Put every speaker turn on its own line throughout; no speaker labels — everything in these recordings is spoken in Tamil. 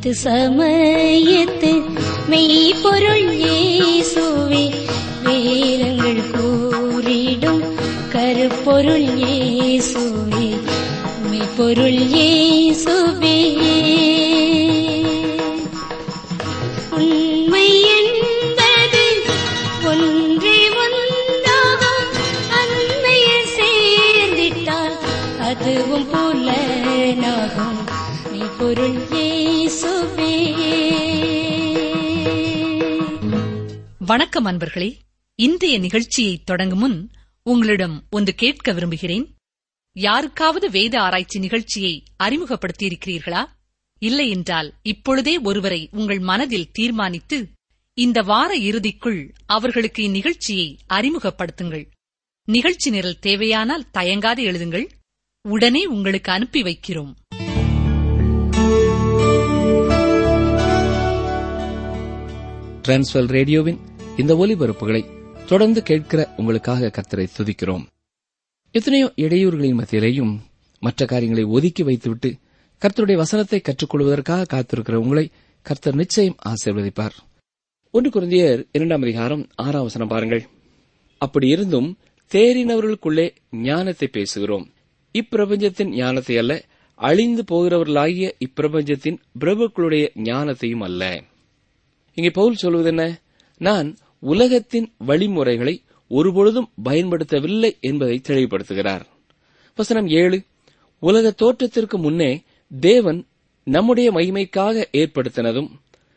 அனைத்து சமயத்து மெய்ப்பொருள் இயேசுவே வேதங்கள் கூறிடும் கருப்பொருள் இயேசுவே மெய்ப்பொருள் இயேசுவே உண்மை என்பது ஒன்றே ஒன்றாகும் அண்மையில் சேர்ந்திட்டால் அதுவும் புலனாகும் மெய்ப்பொருள் இயேசுவே
வணக்கம் அன்பர்களே இன்றைய நிகழ்ச்சியை தொடங்கும் முன் உங்களிடம் ஒன்று கேட்க விரும்புகிறேன் யாருக்காவது வேத ஆராய்ச்சி நிகழ்ச்சியை அறிமுகப்படுத்தியிருக்கிறீர்களா இல்லை என்றால் இப்பொழுதே ஒருவரை உங்கள் மனதில் தீர்மானித்து இந்த வார இறுதிக்குள் அவர்களுக்கு இந்நிகழ்ச்சியை அறிமுகப்படுத்துங்கள் நிகழ்ச்சி நிரல் தேவையானால் தயங்காது எழுதுங்கள் உடனே உங்களுக்கு அனுப்பி வைக்கிறோம்
டிரான்ஸ்வல் ரேடியோவின் இந்த ஒலிபரப்புகளை தொடர்ந்து கேட்கிற உங்களுக்காக கர்த்தரை துதிக்கிறோம் எத்தனையோ இடையூறுகளின் மத்தியிலேயும் மற்ற காரியங்களை ஒதுக்கி வைத்துவிட்டு கர்த்தருடைய வசனத்தை கற்றுக்கொள்வதற்காக காத்திருக்கிற உங்களை கர்த்தர் நிச்சயம் ஆசீர்வதிப்பார் ஒன்று குருந்தியர் இரண்டாம் அதிகாரம் ஆறாம் வசனம் பாருங்கள் அப்படி இருந்தும் தேறினவர்களுக்குள்ளே ஞானத்தை பேசுகிறோம் இப்பிரபஞ்சத்தின் ஞானத்தை அல்ல அழிந்து போகிறவர்களாகிய இப்பிரபஞ்சத்தின் பிரபுக்களுடைய ஞானத்தையும் அல்ல இங்கே பவுல் சொல்வது என்ன நான் உலகத்தின் வழிமுறைகளை ஒருபொழுதும் பயன்படுத்தவில்லை என்பதை தெளிவுபடுத்துகிறார் வசனம் ஏழு உலக தோற்றத்திற்கு முன்னே தேவன் நம்முடைய மகிமைக்காக ஏற்படுத்தினதும்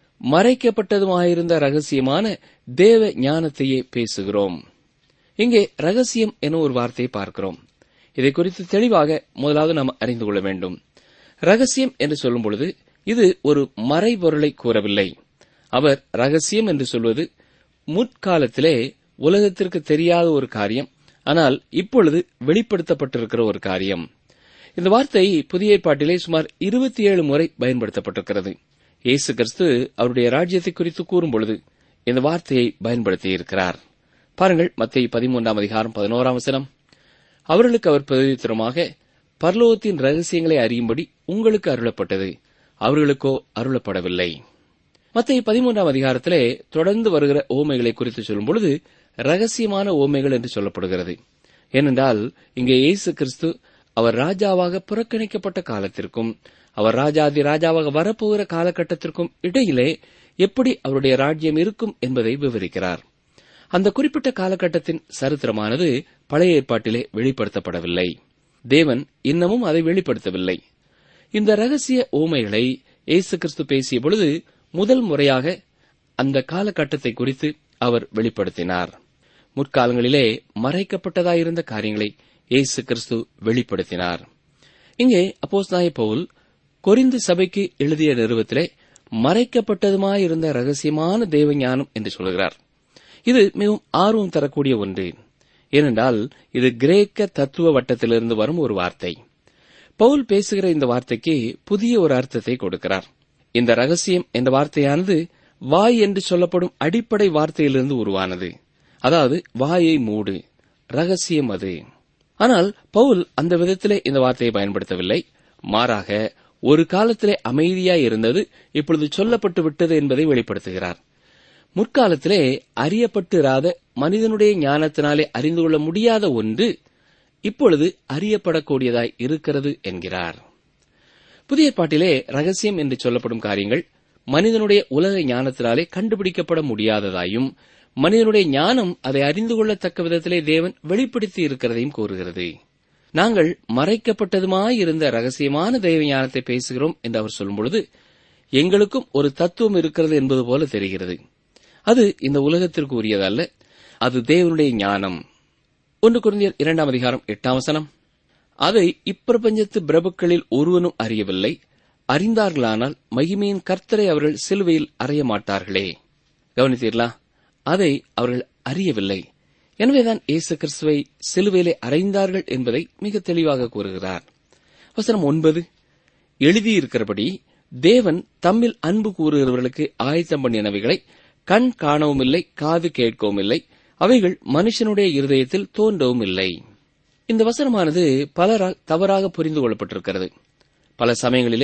மறைக்கப்பட்டதுமாயிருந்த ரகசியமான தேவ ஞானத்தையே பேசுகிறோம் இங்கே ரகசியம் என ஒரு வார்த்தையை பார்க்கிறோம் இதை குறித்து தெளிவாக முதலாவது நாம் அறிந்து கொள்ள வேண்டும் ரகசியம் என்று சொல்லும் பொழுது இது ஒரு மறைபொருளை கூறவில்லை அவர் ரகசியம் என்று சொல்வது முற்காலத்திலே உலகத்திற்கு தெரியாத ஒரு காரியம் ஆனால் இப்பொழுது வெளிப்படுத்தப்பட்டிருக்கிற ஒரு காரியம் இந்த வார்த்தை புதிய ஏற்பாட்டிலே சுமார் இருபத்தி ஏழு முறை பயன்படுத்தப்பட்டிருக்கிறது இயேசு கிறிஸ்து அவருடைய ராஜ்யத்தை குறித்து கூறும் பொழுது இந்த வார்த்தையை பயன்படுத்தியிருக்கிறார் பாருங்கள் மத்திய பதிமூன்றாம் அதிகாரம் பதினோராம் வசனம் அவர்களுக்கு அவர் பிரதித்திரமாக பரலோகத்தின் ரகசியங்களை அறியும்படி உங்களுக்கு அருளப்பட்டது அவர்களுக்கோ அருளப்படவில்லை மத்திய பதிமூன்றாம் அதிகாரத்திலே தொடர்ந்து வருகிற ஓமைகளை குறித்து சொல்லும் பொழுது ரகசியமான ஓமைகள் என்று சொல்லப்படுகிறது ஏனென்றால் இங்கே இயேசு கிறிஸ்து அவர் ராஜாவாக புறக்கணிக்கப்பட்ட காலத்திற்கும் அவர் ராஜாதி ராஜாவாக வரப்போகிற காலகட்டத்திற்கும் இடையிலே எப்படி அவருடைய ராஜ்யம் இருக்கும் என்பதை விவரிக்கிறார் அந்த குறிப்பிட்ட காலகட்டத்தின் சரித்திரமானது பழைய ஏற்பாட்டிலே வெளிப்படுத்தப்படவில்லை தேவன் இன்னமும் அதை வெளிப்படுத்தவில்லை இந்த ரகசிய ஓமைகளை இயேசு கிறிஸ்து பேசிய பொழுது முதல் முறையாக அந்த காலகட்டத்தை குறித்து அவர் வெளிப்படுத்தினார் முற்காலங்களிலே மறைக்கப்பட்டதாயிருந்த காரியங்களை இயேசு கிறிஸ்து வெளிப்படுத்தினார் இங்கே அப்போஸ் நாய பவுல் கொரிந்து சபைக்கு எழுதிய நிறுவத்திலே மறைக்கப்பட்டதுமாயிருந்த ரகசியமான தேவ ஞானம் என்று சொல்கிறார் இது மிகவும் ஆர்வம் தரக்கூடிய ஒன்று ஏனென்றால் இது கிரேக்க தத்துவ வட்டத்திலிருந்து வரும் ஒரு வார்த்தை பவுல் பேசுகிற இந்த வார்த்தைக்கு புதிய ஒரு அர்த்தத்தை கொடுக்கிறார் இந்த ரகசியம் என்ற வார்த்தையானது வாய் என்று சொல்லப்படும் அடிப்படை வார்த்தையிலிருந்து உருவானது அதாவது வாயை மூடு ரகசியம் அது ஆனால் பவுல் அந்த விதத்திலே இந்த வார்த்தையை பயன்படுத்தவில்லை மாறாக ஒரு காலத்திலே அமைதியாய் இருந்தது இப்பொழுது சொல்லப்பட்டு விட்டது என்பதை வெளிப்படுத்துகிறார் முற்காலத்திலே அறியப்பட்டிராத மனிதனுடைய ஞானத்தினாலே அறிந்து கொள்ள முடியாத ஒன்று இப்பொழுது அறியப்படக்கூடியதாய் இருக்கிறது என்கிறார் புதிய பாட்டிலே ரகசியம் என்று சொல்லப்படும் காரியங்கள் மனிதனுடைய உலக ஞானத்தினாலே கண்டுபிடிக்கப்பட முடியாததாயும் மனிதனுடைய ஞானம் அதை அறிந்து கொள்ளத்தக்க விதத்திலே தேவன் வெளிப்படுத்தி இருக்கிறதையும் கூறுகிறது நாங்கள் மறைக்கப்பட்டதுமாயிருந்த ரகசியமான தெய்வ ஞானத்தை பேசுகிறோம் என்று அவர் சொல்லும்பொழுது எங்களுக்கும் ஒரு தத்துவம் இருக்கிறது என்பது போல தெரிகிறது அது இந்த உலகத்திற்கு உரியதல்ல அது தேவனுடைய ஞானம் ஒன்று குருந்தியர் இரண்டாம் அதிகாரம் எட்டாம் வசனம் அதை இப்பிரபஞ்சத்து பிரபுக்களில் ஒருவனும் அறியவில்லை அறிந்தார்களானால் மகிமையின் கர்த்தரை அவர்கள் சிலுவையில் அறிய மாட்டார்களே கவனித்தீர்களா அதை அவர்கள் அறியவில்லை எனவேதான் இயேசு கிறிஸ்துவை சிலுவையிலே அறைந்தார்கள் என்பதை மிக தெளிவாக கூறுகிறார் வசனம் ஒன்பது எழுதியிருக்கிறபடி தேவன் தம்மில் அன்பு கூறுகிறவர்களுக்கு ஆயத்தம் பண்ணினவைகளை கண் காணவும் இல்லை காது கேட்கவும் இல்லை அவைகள் மனுஷனுடைய இருதயத்தில் தோன்றவும் இல்லை இந்த வசனமானது பலரால் தவறாக புரிந்து கொள்ளப்பட்டிருக்கிறது பல சமயங்களிலே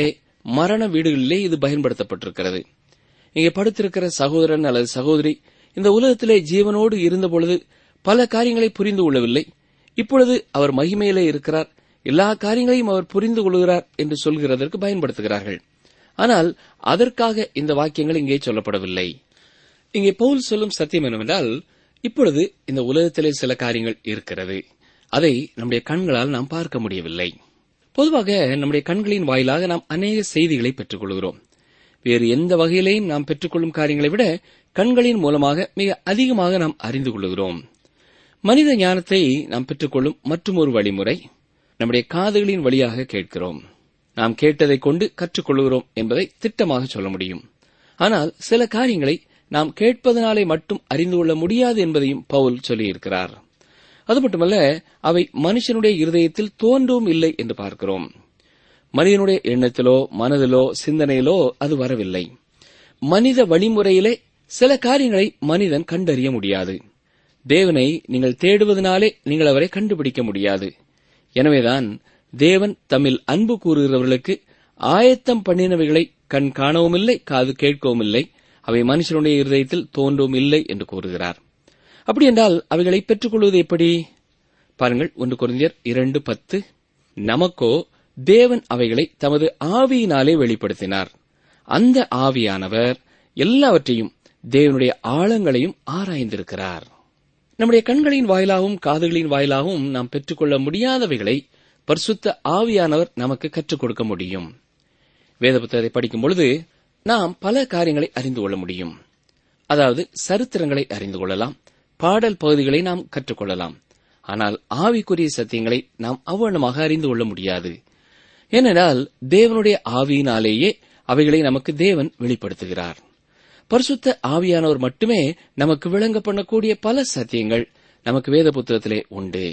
மரண வீடுகளிலே இது பயன்படுத்தப்பட்டிருக்கிறது இங்கே படுத்திருக்கிற சகோதரன் அல்லது சகோதரி இந்த உலகத்திலே ஜீவனோடு இருந்தபொழுது பல காரியங்களை புரிந்து கொள்ளவில்லை இப்பொழுது அவர் மகிமையிலே இருக்கிறார் எல்லா காரியங்களையும் அவர் புரிந்து கொள்கிறார் என்று சொல்கிறதற்கு பயன்படுத்துகிறார்கள் ஆனால் அதற்காக இந்த வாக்கியங்கள் இங்கே சொல்லப்படவில்லை இங்கே பவுல் சொல்லும் சத்தியம் என்னவென்றால் இப்பொழுது இந்த உலகத்திலே சில காரியங்கள் இருக்கிறது அதை நம்முடைய கண்களால் நாம் பார்க்க முடியவில்லை பொதுவாக நம்முடைய கண்களின் வாயிலாக நாம் அநேக செய்திகளை பெற்றுக் கொள்கிறோம் வேறு எந்த வகையிலையும் நாம் பெற்றுக்கொள்ளும் காரியங்களை விட கண்களின் மூலமாக மிக அதிகமாக நாம் அறிந்து கொள்கிறோம் மனித ஞானத்தை நாம் பெற்றுக்கொள்ளும் மற்றும் ஒரு வழிமுறை நம்முடைய காதுகளின் வழியாக கேட்கிறோம் நாம் கேட்டதைக் கொண்டு கற்றுக்கொள்கிறோம் என்பதை திட்டமாக சொல்ல முடியும் ஆனால் சில காரியங்களை நாம் கேட்பதனாலே மட்டும் அறிந்து கொள்ள முடியாது என்பதையும் பவுல் சொல்லியிருக்கிறார் அது மட்டுமல்ல அவை மனுஷனுடைய இருதயத்தில் தோன்றவும் இல்லை என்று பார்க்கிறோம் மனிதனுடைய எண்ணத்திலோ மனதிலோ சிந்தனையிலோ அது வரவில்லை மனித வழிமுறையிலே சில காரியங்களை மனிதன் கண்டறிய முடியாது தேவனை நீங்கள் தேடுவதனாலே நீங்கள் அவரை கண்டுபிடிக்க முடியாது எனவேதான் தேவன் தம்மில் அன்பு கூறுகிறவர்களுக்கு ஆயத்தம் பண்ணினவைகளை கண் காணவும் இல்லை காது கேட்கவும் இல்லை அவை மனுஷனுடைய இருதயத்தில் தோன்றவும் இல்லை என்று கூறுகிறார் அப்படி என்றால் அவைகளை பெற்றுக்கொள்வது எப்படி பாருங்கள் ஒன்று குறைந்தர் இரண்டு பத்து நமக்கோ தேவன் அவைகளை தமது ஆவியினாலே வெளிப்படுத்தினார் அந்த ஆவியானவர் எல்லாவற்றையும் தேவனுடைய ஆழங்களையும் ஆராய்ந்திருக்கிறார் நம்முடைய கண்களின் வாயிலாகவும் காதுகளின் வாயிலாகவும் நாம் பெற்றுக்கொள்ள முடியாதவைகளை பரிசுத்த ஆவியானவர் நமக்கு கற்றுக் கொடுக்க முடியும் வேத புத்தகத்தை படிக்கும் பொழுது நாம் பல காரியங்களை அறிந்து கொள்ள முடியும் அதாவது சரித்திரங்களை அறிந்து கொள்ளலாம் பாடல் பகுதிகளை நாம் கற்றுக்கொள்ளலாம் ஆனால் ஆவிக்குரிய சத்தியங்களை நாம் அவ்வளமாக அறிந்து கொள்ள முடியாது ஏனென்றால் தேவனுடைய ஆவியினாலேயே அவைகளை நமக்கு தேவன் வெளிப்படுத்துகிறார் பரிசுத்த ஆவியானவர் மட்டுமே நமக்கு விளங்க பண்ணக்கூடிய பல சத்தியங்கள் நமக்கு வேத புத்தகத்திலே உண்டு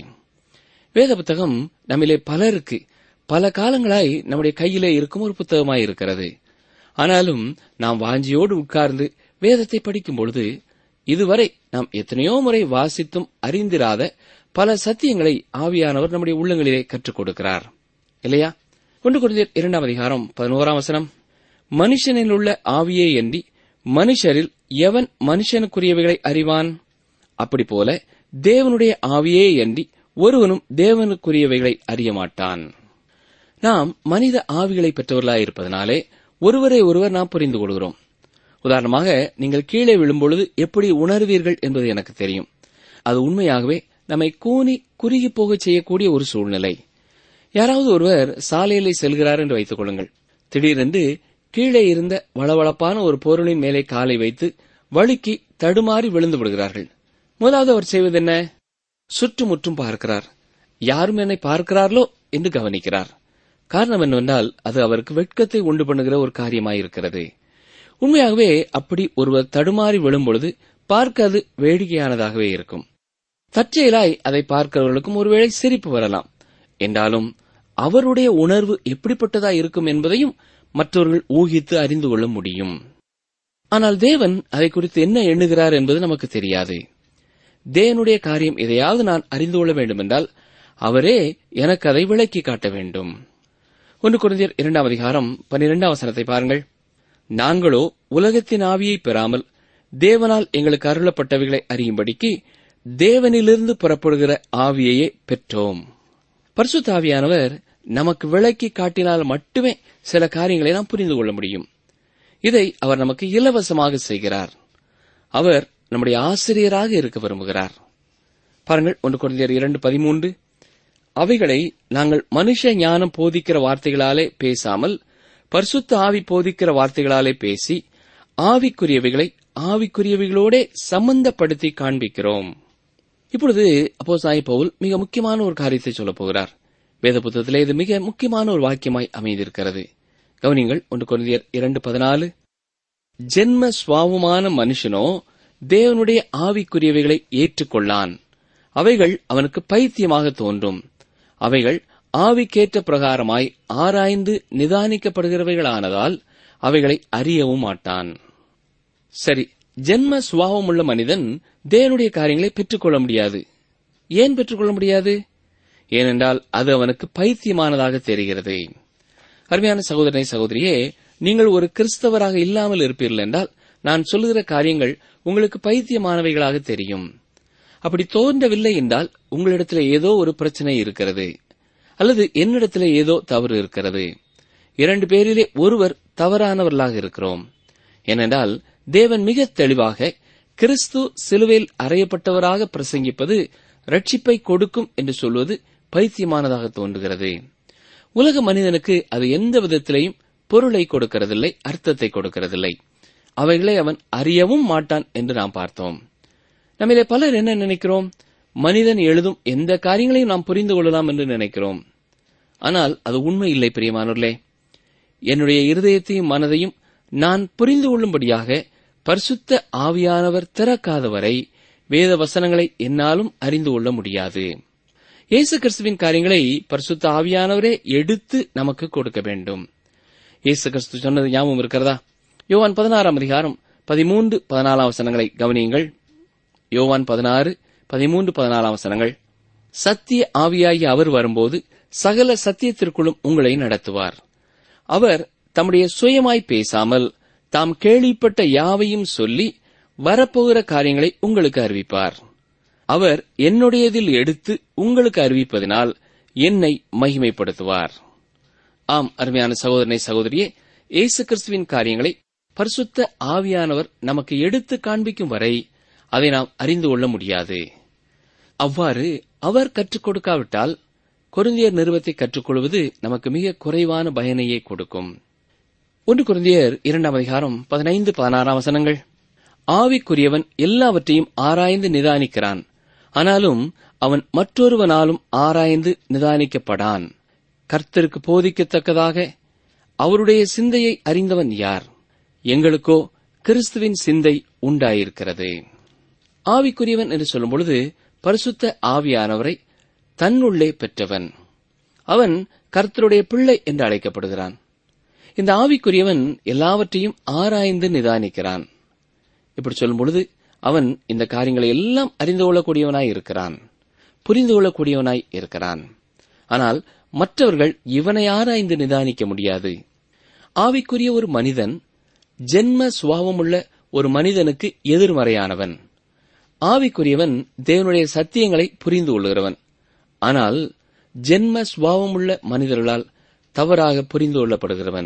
வேத புத்தகம் நம்மிலே பலருக்கு பல காலங்களாய் நம்முடைய கையிலே இருக்கும் ஒரு புத்தகமாய் இருக்கிறது ஆனாலும் நாம் வாஞ்சியோடு உட்கார்ந்து வேதத்தை படிக்கும் பொழுது இதுவரை நாம் எத்தனையோ முறை வாசித்தும் அறிந்திராத பல சத்தியங்களை ஆவியானவர் நம்முடைய உள்ளங்களிலே கற்றுக் கொடுக்கிறார் இல்லையா ஒன்று குருந்தியர் இரண்டாம் அதிகாரம் பதினோராம் வசனம் மனுஷனில் உள்ள ஆவியே என்றி மனுஷரில் எவன் மனுஷனுக்குரியவைகளை அறிவான் அப்படி போல தேவனுடைய ஆவியே அன்றி ஒருவனும் தேவனுக்குரியவைகளை அறிய மாட்டான் நாம் மனித ஆவிகளை பெற்றவர்களாய் இருப்பதனாலே ஒருவரை ஒருவர் நாம் புரிந்து கொள்கிறோம் உதாரணமாக நீங்கள் கீழே விழும்பொழுது எப்படி உணர்வீர்கள் என்பது எனக்கு தெரியும் அது உண்மையாகவே நம்மை கூனி குறுகி போகச் செய்யக்கூடிய ஒரு சூழ்நிலை யாராவது ஒருவர் சாலையிலே செல்கிறார் என்று வைத்துக் கொள்ளுங்கள் திடீரென்று கீழே இருந்த வளவளப்பான ஒரு பொருளின் மேலே காலை வைத்து வழுக்கி தடுமாறி விழுந்து விடுகிறார்கள் முதலாவது அவர் செய்வது என்ன சுற்றுமுற்றும் பார்க்கிறார் யாரும் என்னை பார்க்கிறார்களோ என்று கவனிக்கிறார் காரணம் என்னவென்றால் அது அவருக்கு வெட்கத்தை உண்டு பண்ணுகிற ஒரு காரியமாயிருக்கிறது உண்மையாகவே அப்படி ஒருவர் தடுமாறி விழும்பொழுது பார்க்க அது வேடிக்கையானதாகவே இருக்கும் தற்செயலாய் அதை பார்க்கிறவர்களுக்கும் ஒருவேளை சிரிப்பு வரலாம் என்றாலும் அவருடைய உணர்வு எப்படிப்பட்டதா இருக்கும் என்பதையும் மற்றவர்கள் ஊகித்து அறிந்து கொள்ள முடியும் ஆனால் தேவன் அதை குறித்து என்ன எண்ணுகிறார் என்பது நமக்கு தெரியாது தேவனுடைய காரியம் எதையாவது நான் அறிந்து கொள்ள வேண்டுமென்றால் அவரே எனக்கு அதை விளக்கி காட்ட வேண்டும் ஒன்று குழந்தையர் இரண்டாம் அதிகாரம் பன்னிரெண்டாம் வசனத்தை பாருங்கள் நாங்களோ உலகத்தின் ஆவியை பெறாமல் தேவனால் எங்களுக்கு அருளப்பட்டவைகளை அறியும்படிக்கு தேவனிலிருந்து புறப்படுகிற ஆவியையே பெற்றோம் பரிசுத்த ஆவியானவர் நமக்கு விளக்கி காட்டினால் மட்டுமே சில காரியங்களை நாம் புரிந்து கொள்ள முடியும் இதை அவர் நமக்கு இலவசமாக செய்கிறார் அவர் நம்முடைய ஆசிரியராக இருக்க விரும்புகிறார் பாருங்கள் ஒன்று குழந்தையர் இரண்டு பதிமூன்று அவைகளை நாங்கள் மனுஷ ஞானம் போதிக்கிற வார்த்தைகளாலே பேசாமல் பரிசுத்த ஆவி போதிக்கிற வார்த்தைகளாலே பேசி ஆவிக்குரியவைகளை ஆவிக்குரியவைகளோடே சம்பந்தப்படுத்தி காண்பிக்கிறோம் இப்பொழுது அப்போ சாய் பவுல் மிக முக்கியமான ஒரு காரியத்தை சொல்லப் போகிறார் வேத புத்தகத்திலே இது மிக முக்கியமான ஒரு வாக்கியமாய் அமைந்திருக்கிறது கவனிங்கள் ஒன்று குழந்தையர் இரண்டு பதினாலு ஜென்ம சுவாவமான மனுஷனோ தேவனுடைய ஆவிக்குரியவைகளை ஏற்றுக்கொள்ளான் அவைகள் அவனுக்கு பைத்தியமாக தோன்றும் அவைகள் ஆவிக்கேற்ற பிரகாரமாய் ஆராய்ந்து நிதானிக்கப்படுகிறவைகளானதால் அவைகளை அறியவும் மாட்டான் சரி ஜென்ம சுவாவமுள்ள மனிதன் தேவனுடைய காரியங்களை பெற்றுக்கொள்ள முடியாது ஏன் பெற்றுக்கொள்ள முடியாது ஏனென்றால் அது அவனுக்கு பைத்தியமானதாக தெரிகிறது அருமையான சகோதரனை சகோதரியே நீங்கள் ஒரு கிறிஸ்தவராக இல்லாமல் இருப்பீர்கள் என்றால் நான் சொல்லுகிற காரியங்கள் உங்களுக்கு பைத்தியமானவைகளாக தெரியும் அப்படி தோன்றவில்லை என்றால் உங்களிடத்தில் ஏதோ ஒரு பிரச்சனை இருக்கிறது அல்லது என்னிடத்தில் ஏதோ தவறு இருக்கிறது இரண்டு பேரிலே ஒருவர் தவறானவர்களாக இருக்கிறோம் ஏனென்றால் தேவன் மிக தெளிவாக கிறிஸ்து சிலுவையில் அறையப்பட்டவராக பிரசங்கிப்பது ரட்சிப்பை கொடுக்கும் என்று சொல்வது பைத்தியமானதாக தோன்றுகிறது உலக மனிதனுக்கு அது எந்த விதத்திலையும் பொருளை கொடுக்கிறதில்லை அர்த்தத்தை கொடுக்கிறதில்லை அவைகளை அவன் அறியவும் மாட்டான் என்று நாம் பார்த்தோம் நம்மிலே பலர் என்ன நினைக்கிறோம் மனிதன் எழுதும் எந்த காரியங்களையும் நாம் புரிந்து கொள்ளலாம் என்று நினைக்கிறோம் ஆனால் அது உண்மை இல்லை பிரியமானவர்களே என்னுடைய இருதயத்தையும் மனதையும் நான் புரிந்து கொள்ளும்படியாக பரிசுத்த ஆவியானவர் திறக்காதவரை வேத வசனங்களை என்னாலும் அறிந்து கொள்ள முடியாது இயேசு கிறிஸ்துவின் காரியங்களை பரிசுத்த ஆவியானவரே எடுத்து நமக்கு கொடுக்க வேண்டும் இயேசு கிறிஸ்து சொன்னது ஞாபகம் இருக்கிறதா யோவான் பதினாறாம் அதிகாரம் பதிமூன்று பதினாலாம் வசனங்களை கவனியுங்கள் யோவான் பதினாறு பதிமூன்று பதினாலாம் வசனங்கள் சத்திய ஆவியாகி அவர் வரும்போது சகல சத்தியத்திற்குள்ளும் உங்களை நடத்துவார் அவர் தம்முடைய சுயமாய் பேசாமல் தாம் கேள்விப்பட்ட யாவையும் சொல்லி வரப்போகிற காரியங்களை உங்களுக்கு அறிவிப்பார் அவர் என்னுடையதில் எடுத்து உங்களுக்கு அறிவிப்பதினால் என்னை மகிமைப்படுத்துவார் ஆம் அருமையான சகோதரனை சகோதரியே இயேசு கிறிஸ்துவின் காரியங்களை பரிசுத்த ஆவியானவர் நமக்கு எடுத்து காண்பிக்கும் வரை அதை நாம் அறிந்து கொள்ள முடியாது அவ்வாறு அவர் கற்றுக் கொடுக்காவிட்டால் கொரிந்தியர் நிறுவத்தை கற்றுக்கொள்வது நமக்கு மிக குறைவான பயனையே கொடுக்கும் ஒன்று குருந்தியர் இரண்டாம் அதிகாரம் பதினைந்து பதினாறாம் வசனங்கள் ஆவிக்குரியவன் எல்லாவற்றையும் ஆராய்ந்து நிதானிக்கிறான் ஆனாலும் அவன் மற்றொருவனாலும் ஆராய்ந்து நிதானிக்கப்படான் கர்த்தருக்கு போதிக்கத்தக்கதாக அவருடைய சிந்தையை அறிந்தவன் யார் எங்களுக்கோ கிறிஸ்துவின் சிந்தை உண்டாயிருக்கிறது ஆவிக்குரியவன் என்று சொல்லும் பொழுது பரிசுத்த ஆவியானவரை தன்னுள்ளே பெற்றவன் அவன் கர்த்தருடைய பிள்ளை என்று அழைக்கப்படுகிறான் இந்த ஆவிக்குரியவன் எல்லாவற்றையும் ஆராய்ந்து நிதானிக்கிறான் இப்படி சொல்லும் பொழுது அவன் இந்த காரியங்களை எல்லாம் அறிந்து கொள்ளக்கூடியவனாய் இருக்கிறான் புரிந்து கொள்ளக்கூடியவனாய் இருக்கிறான் ஆனால் மற்றவர்கள் இவனை ஆராய்ந்து நிதானிக்க முடியாது ஆவிக்குரிய ஒரு மனிதன் ஜென்ம சுவாவமுள்ள ஒரு மனிதனுக்கு எதிர்மறையானவன் ஆவிக்குரியவன் தேவனுடைய சத்தியங்களை புரிந்து கொள்கிறவன் ஆனால் ஜென்ம சுவாவமுள்ள மனிதர்களால் தவறாக புரிந்து கொள்ளப்படுகிறவன்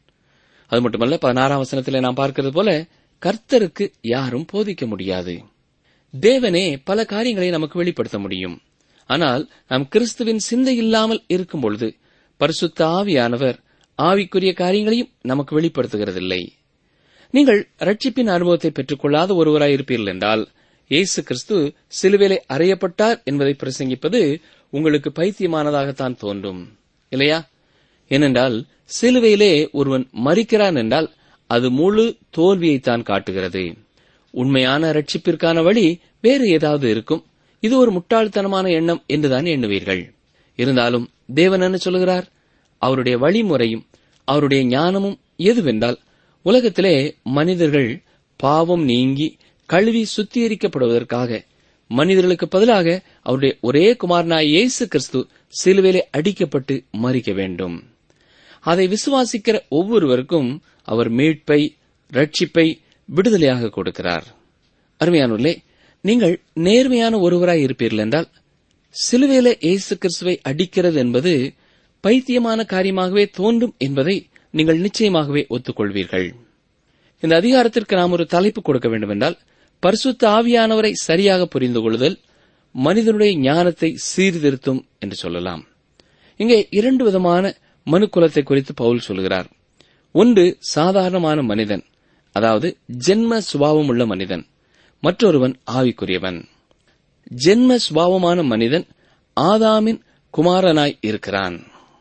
அது மட்டுமல்ல பதினாறாம் வசனத்தில் நாம் பார்க்கிறது போல கர்த்தருக்கு யாரும் போதிக்க முடியாது தேவனே பல காரியங்களை நமக்கு வெளிப்படுத்த முடியும் ஆனால் நாம் கிறிஸ்துவின் சிந்தை இல்லாமல் இருக்கும் பொழுது பரிசுத்த ஆவியானவர் ஆவிக்குரிய காரியங்களையும் நமக்கு வெளிப்படுத்துகிறதில்லை நீங்கள் ரட்சிப்பின் அனுபவத்தை பெற்றுக்கொள்ளாத ஒருவராய் இருப்பீர்கள் என்றால் இயேசு கிறிஸ்து சிலுவிலை அறையப்பட்டார் என்பதை பிரசங்கிப்பது உங்களுக்கு பைத்தியமானதாகத்தான் தோன்றும் இல்லையா ஏனென்றால் சிலுவையிலே ஒருவன் மறிக்கிறான் என்றால் அது முழு தோல்வியைத்தான் காட்டுகிறது உண்மையான ரட்சிப்பிற்கான வழி வேறு ஏதாவது இருக்கும் இது ஒரு முட்டாள்தனமான எண்ணம் என்றுதான் எண்ணுவீர்கள் இருந்தாலும் தேவன் என்ன சொல்கிறார் அவருடைய வழிமுறையும் அவருடைய ஞானமும் எதுவென்றால் உலகத்திலே மனிதர்கள் பாவம் நீங்கி கழுவி சுத்திகரிக்கப்படுவதற்காக மனிதர்களுக்கு பதிலாக அவருடைய ஒரே குமாரனாய் இயேசு கிறிஸ்து சிலுவையிலே அடிக்கப்பட்டு மறிக்க வேண்டும் அதை விசுவாசிக்கிற ஒவ்வொருவருக்கும் அவர் மீட்பை ரட்சிப்பை விடுதலையாக கொடுக்கிறார் அருமையானவர்களே நீங்கள் நேர்மையான ஒருவராய் இருப்பீர்கள் என்றால் சிலுவையில இயேசு கிறிஸ்துவை அடிக்கிறது என்பது பைத்தியமான காரியமாகவே தோன்றும் என்பதை நீங்கள் நிச்சயமாகவே ஒத்துக்கொள்வீர்கள் இந்த அதிகாரத்திற்கு நாம் ஒரு தலைப்பு கொடுக்க வேண்டும் என்றால் பரிசுத்த ஆவியானவரை சரியாக புரிந்து கொள்ளுதல் மனிதனுடைய ஞானத்தை சீர்திருத்தும் என்று சொல்லலாம் இங்கே இரண்டு விதமான மனுக்குலத்தை குறித்து பவுல் சொல்கிறார் ஒன்று சாதாரணமான மனிதன் அதாவது ஜென்ம சுபாவம் உள்ள மனிதன் மற்றொருவன் ஆவிக்குரியவன் ஜென்ம சுபாவமான மனிதன் ஆதாமின் குமாரனாய் இருக்கிறான்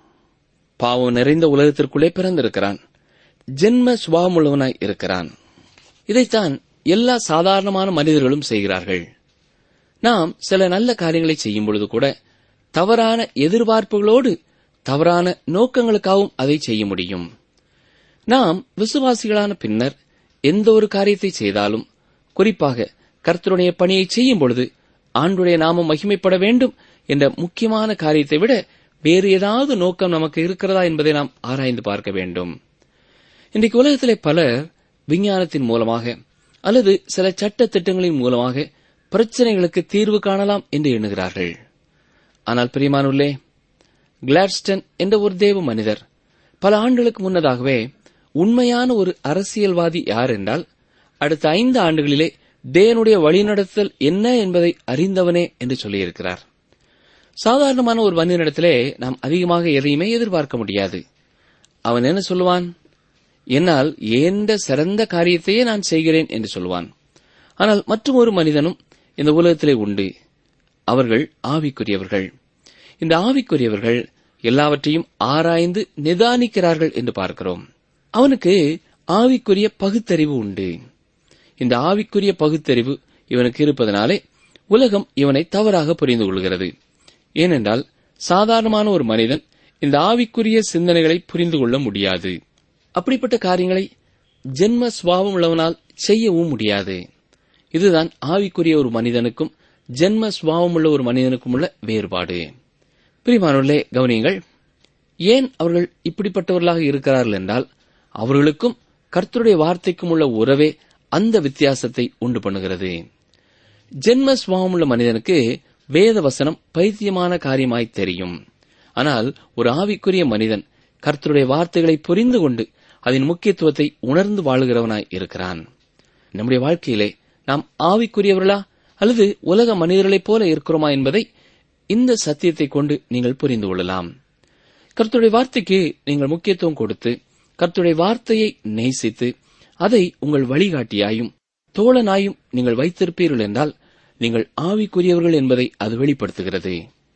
பாவம் நிறைந்த உலகத்திற்குள்ளே பிறந்திருக்கிறான் ஜென்ம சுபாவமுள்ளவனாய் இருக்கிறான் இதைத்தான் எல்லா சாதாரணமான மனிதர்களும் செய்கிறார்கள் நாம் சில நல்ல காரியங்களை செய்யும் பொழுது கூட தவறான எதிர்பார்ப்புகளோடு தவறான நோக்கங்களுக்காகவும் அதை செய்ய முடியும் நாம் விசுவாசிகளான பின்னர் எந்த ஒரு காரியத்தை செய்தாலும் குறிப்பாக கர்த்தருடைய பணியை செய்யும் பொழுது ஆண்டுடைய நாமம் மகிமைப்பட வேண்டும் என்ற முக்கியமான காரியத்தை விட வேறு ஏதாவது நோக்கம் நமக்கு இருக்கிறதா என்பதை நாம் ஆராய்ந்து பார்க்க வேண்டும் இன்றைக்கு உலகத்திலே பலர் விஞ்ஞானத்தின் மூலமாக அல்லது சில சட்ட திட்டங்களின் மூலமாக பிரச்சனைகளுக்கு தீர்வு காணலாம் என்று எண்ணுகிறார்கள் ஆனால் பிரியமானுள்ளே கிளாட்ஸ்டன் என்ற ஒரு தேவ மனிதர் பல ஆண்டுகளுக்கு முன்னதாகவே உண்மையான ஒரு அரசியல்வாதி யார் என்றால் அடுத்த ஐந்து ஆண்டுகளிலே தேவனுடைய வழிநடத்தல் என்ன என்பதை அறிந்தவனே என்று சொல்லியிருக்கிறார் சாதாரணமான ஒரு மனிதனிடத்திலே நாம் அதிகமாக எதையுமே எதிர்பார்க்க முடியாது அவன் என்ன சொல்லுவான் என்னால் எந்த சிறந்த காரியத்தையே நான் செய்கிறேன் என்று சொல்லுவான் ஆனால் மற்றும் ஒரு மனிதனும் இந்த உலகத்திலே உண்டு அவர்கள் ஆவிக்குரியவர்கள் இந்த ஆவிக்குரியவர்கள் எல்லாவற்றையும் ஆராய்ந்து நிதானிக்கிறார்கள் என்று பார்க்கிறோம் அவனுக்கு ஆவிக்குரிய பகுத்தறிவு உண்டு இந்த ஆவிக்குரிய பகுத்தறிவு இவனுக்கு இருப்பதனாலே உலகம் இவனை தவறாக புரிந்து கொள்கிறது ஏனென்றால் சாதாரணமான ஒரு மனிதன் இந்த ஆவிக்குரிய சிந்தனைகளை புரிந்து கொள்ள முடியாது அப்படிப்பட்ட காரியங்களை ஜென்ம சுவாவம் உள்ளவனால் செய்யவும் முடியாது இதுதான் ஆவிக்குரிய ஒரு மனிதனுக்கும் ஜென்ம சுவாவம் உள்ள ஒரு மனிதனுக்கும் உள்ள வேறுபாடு பிரிமானுள்ளே கவனியுங்கள் ஏன் அவர்கள் இப்படிப்பட்டவர்களாக இருக்கிறார்கள் என்றால் அவர்களுக்கும் கர்த்தருடைய வார்த்தைக்கும் உள்ள உறவே அந்த வித்தியாசத்தை உண்டு பண்ணுகிறது ஜென்ம சுவாவம் உள்ள மனிதனுக்கு வேத வசனம் பைத்தியமான காரியமாய் தெரியும் ஆனால் ஒரு ஆவிக்குரிய மனிதன் கர்த்தருடைய வார்த்தைகளை புரிந்து கொண்டு அதன் முக்கியத்துவத்தை உணர்ந்து வாழுகிறவனாய் இருக்கிறான் நம்முடைய வாழ்க்கையிலே நாம் ஆவிக்குரியவர்களா அல்லது உலக மனிதர்களைப் போல இருக்கிறோமா என்பதை இந்த சத்தியத்தை கொண்டு நீங்கள் புரிந்து கொள்ளலாம் கர்த்தருடைய வார்த்தைக்கு நீங்கள் முக்கியத்துவம் கொடுத்து கர்த்தருடைய வார்த்தையை நேசித்து அதை உங்கள் வழிகாட்டியாயும் தோழனாயும் நீங்கள் வைத்திருப்பீர்கள் என்றால் நீங்கள் ஆவிக்குரியவர்கள் என்பதை அது வெளிப்படுத்துகிறது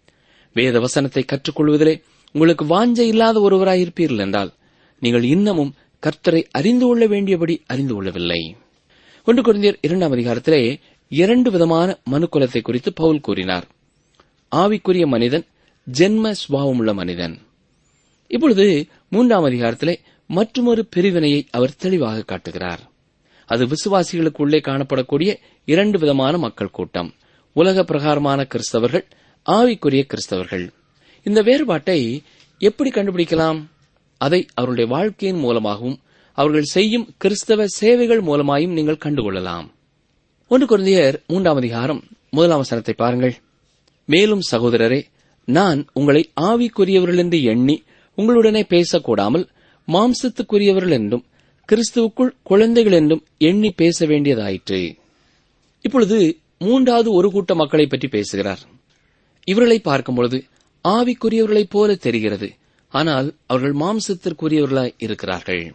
வேத வசனத்தை கற்றுக்கொள்வதிலே உங்களுக்கு வாஞ்சை இல்லாத ஒருவராயிருப்பீர்கள் என்றால் நீங்கள் இன்னமும் கர்த்தரை அறிந்து கொள்ள வேண்டியபடி அறிந்து கொள்ளவில்லை ஒன்று குழந்தையர் இரண்டாம் அதிகாரத்திலே இரண்டு விதமான மனுக்குலத்தை குறித்து பவுல் கூறினார் ஆவிக்குரிய மனிதன் ஜென்ம சுபாவமுள்ள மனிதன் இப்பொழுது மூன்றாம் அதிகாரத்திலே மற்றொரு பிரிவினையை அவர் தெளிவாக காட்டுகிறார் அது விசுவாசிகளுக்குள்ளே காணப்படக்கூடிய இரண்டு விதமான மக்கள் கூட்டம் உலக பிரகாரமான கிறிஸ்தவர்கள் ஆவிக்குரிய கிறிஸ்தவர்கள் இந்த வேறுபாட்டை எப்படி கண்டுபிடிக்கலாம் அதை அவருடைய வாழ்க்கையின் மூலமாகவும் அவர்கள் செய்யும் கிறிஸ்தவ சேவைகள் மூலமாயும் நீங்கள் கண்டுகொள்ளலாம் ஒன்று குழந்தையர் மூன்றாம் அதிகாரம் முதலாம் வசனத்தை பாருங்கள் மேலும் சகோதரரே நான் உங்களை ஆவிக்குரியவர்கள் என்று எண்ணி உங்களுடனே பேசக்கூடாமல் மாம்சத்துக்குரியவர்கள் என்றும் கிறிஸ்துவுக்குள் குழந்தைகள் என்றும் எண்ணி பேச வேண்டியதாயிற்று இப்பொழுது மூன்றாவது ஒரு கூட்ட மக்களை பற்றி பேசுகிறார் இவர்களை பார்க்கும்பொழுது ஆவிக்குரியவர்களைப் போல தெரிகிறது ஆனால் அவர்கள் மாம்சத்திற்குரியவர்களாய் இருக்கிறார்கள்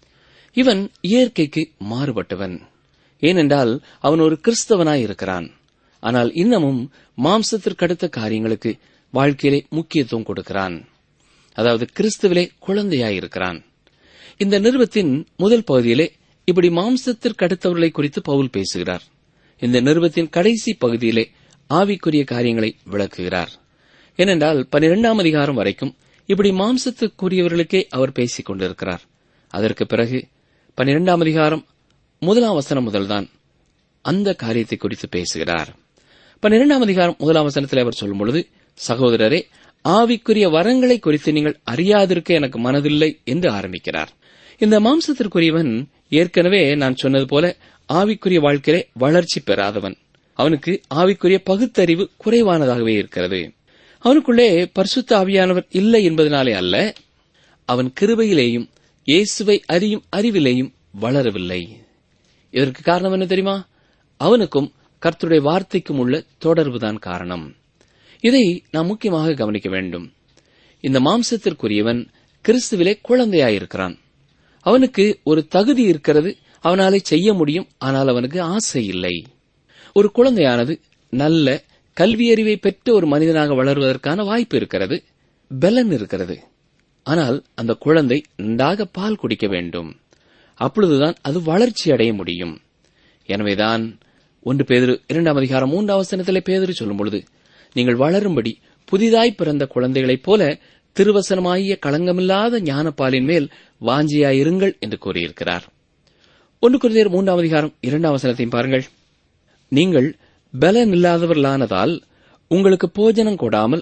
இவன் இயற்கைக்கு மாறுபட்டவன் ஏனென்றால் அவன் ஒரு கிறிஸ்தவனாய் இருக்கிறான் ஆனால் இன்னமும் மாம்சத்திற்கடுத்த காரியங்களுக்கு வாழ்க்கையிலே முக்கியத்துவம் கொடுக்கிறான் அதாவது கிறிஸ்துவிலே குழந்தையாயிருக்கிறான் இந்த நிறுவத்தின் முதல் பகுதியிலே இப்படி மாம்சத்திற்கு அடுத்தவர்களை குறித்து பவுல் பேசுகிறார் இந்த நிறுவத்தின் கடைசி பகுதியிலே ஆவிக்குரிய காரியங்களை விளக்குகிறார் ஏனென்றால் பனிரெண்டாம் அதிகாரம் வரைக்கும் இப்படி மாம்சத்துக்குரியவர்களுக்கே அவர் பேசிக் கொண்டிருக்கிறார் அதற்கு பிறகு பனிரெண்டாம் அதிகாரம் முதலாம் வசனம் முதல்தான் அந்த காரியத்தை குறித்து பேசுகிறார் பன்னிரெண்டாம் அதிகாரம் முதலாம் வசனத்தில் அவர் சொல்லும் பொழுது சகோதரரே ஆவிக்குரிய வரங்களை குறித்து நீங்கள் அறியாதிருக்க எனக்கு மனதில்லை என்று ஆரம்பிக்கிறார் இந்த மாம்சத்திற்குரியவன் ஏற்கனவே நான் சொன்னது போல ஆவிக்குரிய வாழ்க்கையிலே வளர்ச்சி பெறாதவன் அவனுக்கு ஆவிக்குரிய பகுத்தறிவு குறைவானதாகவே இருக்கிறது அவனுக்குள்ளே பரிசுத்த ஆவியானவர் இல்லை என்பதனாலே அல்ல அவன் கிருபையிலேயும் இயேசுவை அறியும் அறிவிலேயும் வளரவில்லை இதற்கு காரணம் என்ன தெரியுமா அவனுக்கும் கர்த்தருடைய வார்த்தைக்கும் உள்ள தொடர்புதான் காரணம் இதை நாம் முக்கியமாக கவனிக்க வேண்டும் இந்த மாம்சத்திற்குரியவன் கிறிஸ்துவிலே குழந்தையாயிருக்கிறான் அவனுக்கு ஒரு தகுதி இருக்கிறது அவனாலே செய்ய முடியும் ஆனால் அவனுக்கு ஆசை இல்லை ஒரு குழந்தையானது நல்ல கல்வியறிவை பெற்ற ஒரு மனிதனாக வளருவதற்கான வாய்ப்பு இருக்கிறது பலன் இருக்கிறது ஆனால் அந்த குழந்தை நன்றாக பால் குடிக்க வேண்டும் அப்பொழுதுதான் அது வளர்ச்சி அடைய முடியும் எனவேதான் ஒன்று பேதிரு இரண்டாம் அதிகாரம் மூன்றாம் வசனத்திலே பேதிரு சொல்லும் பொழுது நீங்கள் வளரும்படி புதிதாய் பிறந்த குழந்தைகளைப் போல திருவசனமாகிய களங்கமில்லாத ஞானப்பாலின் மேல் வாஞ்சியாயிருங்கள் என்று கூறியிருக்கிறார் ஒன்று குருந்தியர் மூன்றாம் அதிகாரம் இரண்டாம் வசனத்தையும் பாருங்கள் நீங்கள் பலன் இல்லாதவர்களானதால் உங்களுக்கு போஜனம் கொடாமல்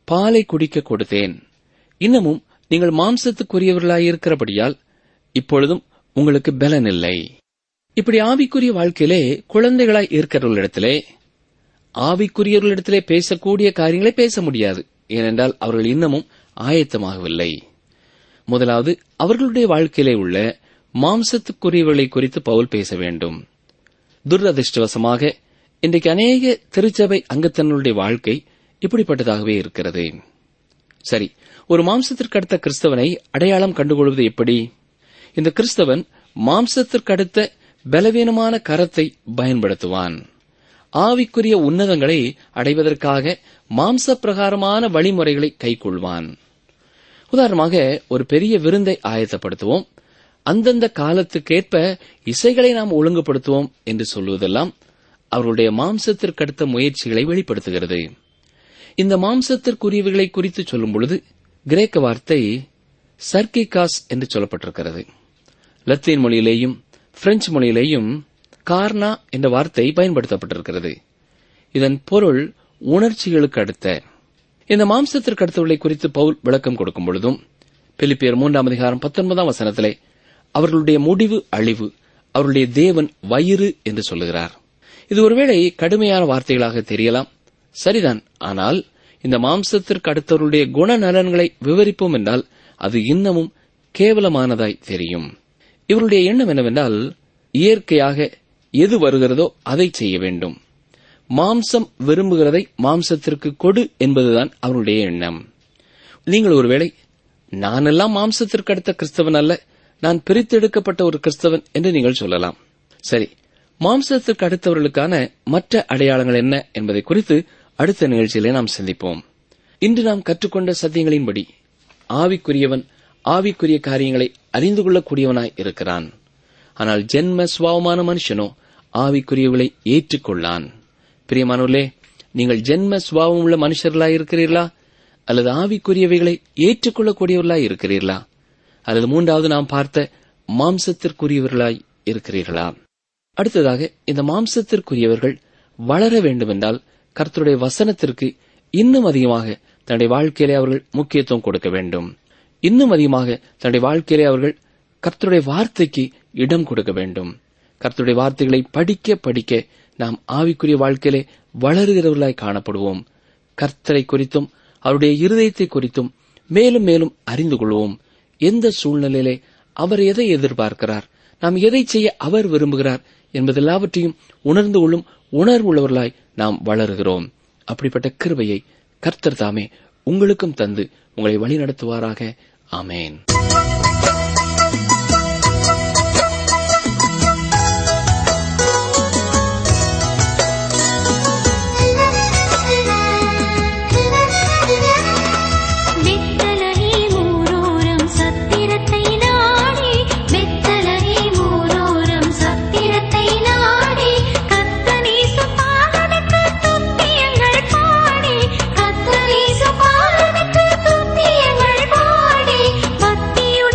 பாலை குடிக்க கொடுத்தேன் இன்னமும் நீங்கள் மாம்சத்துக்குரியவர்களாயிருக்கிறபடியால் இப்பொழுதும் உங்களுக்கு பலன் இல்லை இப்படி ஆவிக்குரிய வாழ்க்கையிலே குழந்தைகளாய் இருக்கிறவர்களிடத்திலே ஆவிக்குரியவர்களிடத்திலே பேசக்கூடிய காரியங்களை பேச முடியாது ஏனென்றால் அவர்கள் இன்னமும் ஆயத்தமாகவில்லை முதலாவது அவர்களுடைய வாழ்க்கையிலே உள்ள மாம்சத்துக்குரியவர்களை குறித்து பவுல் பேச வேண்டும் துரதிருஷ்டவசமாக இன்றைக்கு அநேக திருச்சபை அங்கத்தனுடைய வாழ்க்கை இப்படிப்பட்டதாகவே இருக்கிறது சரி ஒரு மாம்சத்திற்கு அடுத்த கிறிஸ்தவனை அடையாளம் கண்டுகொள்வது எப்படி இந்த கிறிஸ்தவன் மாம்சத்திற்கு அடுத்த பலவீனமான கரத்தை பயன்படுத்துவான் ஆவிக்குரிய உன்னதங்களை அடைவதற்காக மாம்ச பிரகாரமான வழிமுறைகளை கைக்கொள்வான் உதாரணமாக ஒரு பெரிய விருந்தை ஆயத்தப்படுத்துவோம் அந்தந்த காலத்துக்கேற்ப இசைகளை நாம் ஒழுங்குபடுத்துவோம் என்று சொல்லுவதெல்லாம் அவர்களுடைய மாம்சத்திற்கடுத்த முயற்சிகளை வெளிப்படுத்துகிறது இந்த மாம்சத்திற்குரியவைகளை குறித்து சொல்லும் பொழுது கிரேக்க வார்த்தை சர்க்கிகாஸ் என்று சொல்லப்பட்டிருக்கிறது லத்தீன் மொழியிலேயும் பிரெஞ்சு மொழியிலேயும் கார்னா என்ற வார்த்தை பயன்படுத்தப்பட்டிருக்கிறது இதன் பொருள் உணர்ச்சிகளுக்கு அடுத்த இந்த மாம்சத்திற்கு அடுத்தவர்களை குறித்து பவுல் விளக்கம் கொடுக்கும் பொழுதும் பிலிப்பியர் மூன்றாம் அதிகாரம் பத்தொன்பதாம் வசனத்திலே அவர்களுடைய முடிவு அழிவு அவருடைய தேவன் வயிறு என்று சொல்லுகிறார் இது ஒருவேளை கடுமையான வார்த்தைகளாக தெரியலாம் சரிதான் ஆனால் இந்த மாம்சத்திற்கு அடுத்தவர்களுடைய குணநலன்களை விவரிப்போம் என்றால் அது இன்னமும் கேவலமானதாய் தெரியும் இவருடைய எண்ணம் என்னவென்றால் இயற்கையாக எது வருகிறதோ அதை செய்ய வேண்டும் மாம்சம் விரும்புகிறதை மாம்சத்திற்கு கொடு என்பதுதான் அவருடைய எண்ணம் நீங்கள் ஒருவேளை நானெல்லாம் மாம்சத்திற்கு அடுத்த கிறிஸ்தவன் அல்ல நான் பிரித்தெடுக்கப்பட்ட ஒரு கிறிஸ்தவன் என்று நீங்கள் சொல்லலாம் சரி மாம்சத்திற்கு அடுத்தவர்களுக்கான மற்ற அடையாளங்கள் என்ன என்பதை குறித்து அடுத்த நிகழ்ச்சியிலே நாம் சிந்திப்போம் இன்று நாம் கற்றுக்கொண்ட சத்தியங்களின்படி ஆவிக்குரியவன் ஆவிக்குரிய காரியங்களை அறிந்து கொள்ளக்கூடியவனாய் இருக்கிறான் ஆனால் ஜென்ம சுவாவமான மனுஷனோ ஆவிக்குரியவளை ஏற்றுக்கொள்ளான் பிரியமானவர்களே நீங்கள் ஜென்ம சுவாவம் உள்ள மனுஷர்களாய் இருக்கிறீர்களா அல்லது ஆவிக்குரியவைகளை ஏற்றுக்கொள்ளக்கூடியவர்களாய் இருக்கிறீர்களா அல்லது மூன்றாவது நாம் பார்த்த மாம்சத்திற்குரியவர்களாய் இருக்கிறீர்களா அடுத்ததாக இந்த மாம்சத்திற்குரியவர்கள் வளர வேண்டுமென்றால் கர்த்தருடைய வசனத்திற்கு இன்னும் அதிகமாக தன்னுடைய வாழ்க்கையிலே அவர்கள் முக்கியத்துவம் கொடுக்க வேண்டும் இன்னும் அதிகமாக தன்னுடைய வாழ்க்கையிலே அவர்கள் கர்த்தருடைய வார்த்தைக்கு இடம் கொடுக்க வேண்டும் கர்த்தருடைய வார்த்தைகளை படிக்க படிக்க நாம் ஆவிக்குரிய வாழ்க்கையிலே வளருகிறவர்களாய் காணப்படுவோம் கர்த்தரை குறித்தும் அவருடைய இருதயத்தை குறித்தும் மேலும் மேலும் அறிந்து கொள்வோம் எந்த சூழ்நிலையிலே அவர் எதை எதிர்பார்க்கிறார் நாம் எதை செய்ய அவர் விரும்புகிறார் என்பதெல்லாவற்றையும் உணர்ந்து கொள்ளும் உணர்வுள்ளவர்களாய் நாம் வளருகிறோம் அப்படிப்பட்ட கிருபையை கர்த்தர் தாமே உங்களுக்கும் தந்து உங்களை வழிநடத்துவாராக ஆமேன்
வெத்தலகி மூரோரம் சத்திரத்தை நாடி வெத்தலகி மூரோரம் சத்திரத்தை நாடி கத்தனீசு பாலனுக்கு துத்தியங்கள் பாடி கத்தனீசு பாலனுக்கு துத்தியங்கள் பாடி பக்தியுள்ள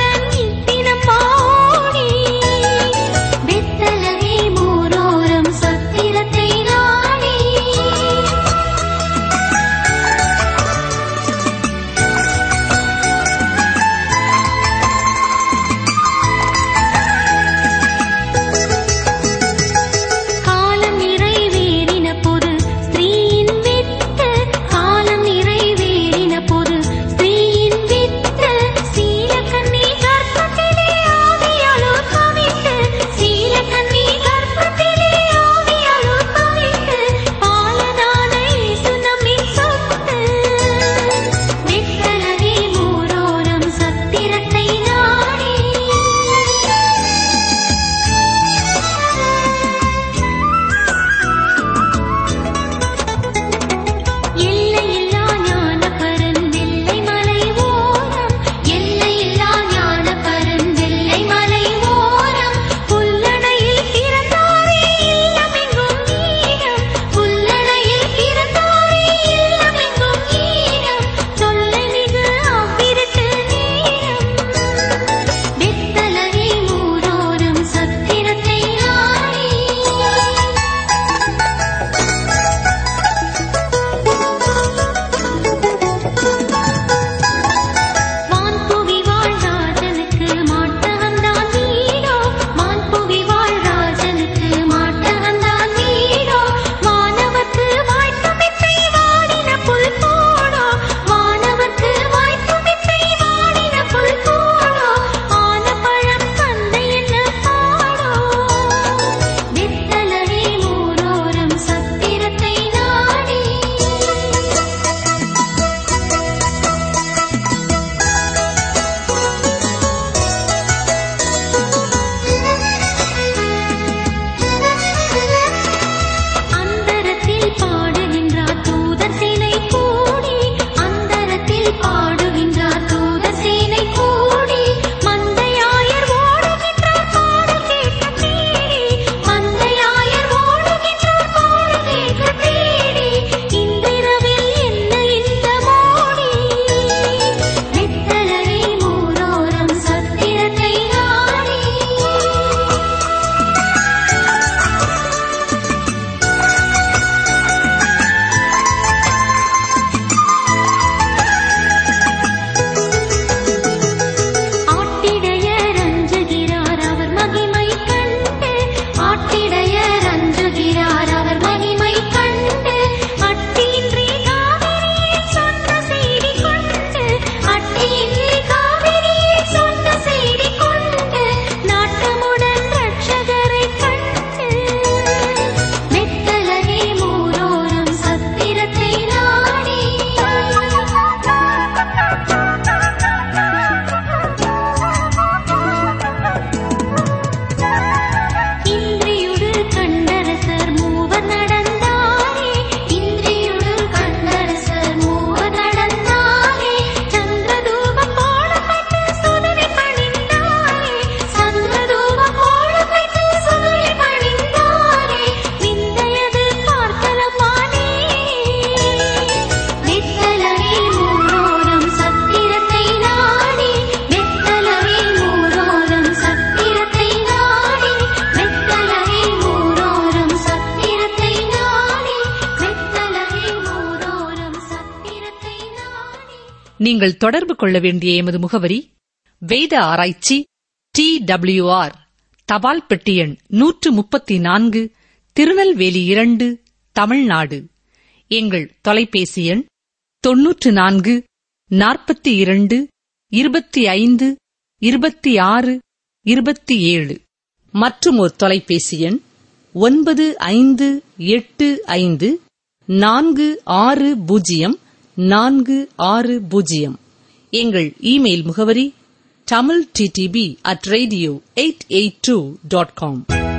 நீங்கள் தொடர்பு கொள்ள வேண்டிய எமது முகவரி வேத ஆராய்ச்சி டி டபிள்யூஆர் தபால் பெட்டி எண் நூற்று முப்பத்தி நான்கு திருநெல்வேலி இரண்டு தமிழ்நாடு எங்கள் தொலைபேசி எண் தொன்னூற்று நான்கு நாற்பத்தி இரண்டு இருபத்தி ஐந்து இருபத்தி ஆறு இருபத்தி ஏழு மற்றும் ஒரு தொலைபேசி எண் ஒன்பது ஐந்து எட்டு ஐந்து நான்கு ஆறு பூஜ்ஜியம் நான்கு ஆறு பூஜ்ஜியம் எங்கள் இமெயில் முகவரி Tamil DTP at radio eight eight two dot com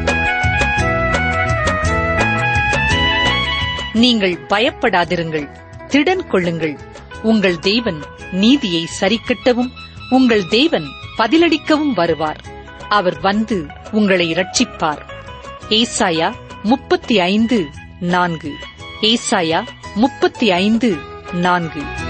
நீங்கள் பயப்படாதிருங்கள் திடன் கொள்ளுங்கள் உங்கள் தேவன் நீதியை சரிக்கட்டவும் உங்கள் தேவன் பதிலளிக்கவும் வருவார் அவர் வந்து உங்களை இரட்சிப்பார் ஏசாயா முப்பத்தி ஐந்து நான்கு ஏசாயா முப்பத்தி ஐந்து நான்கு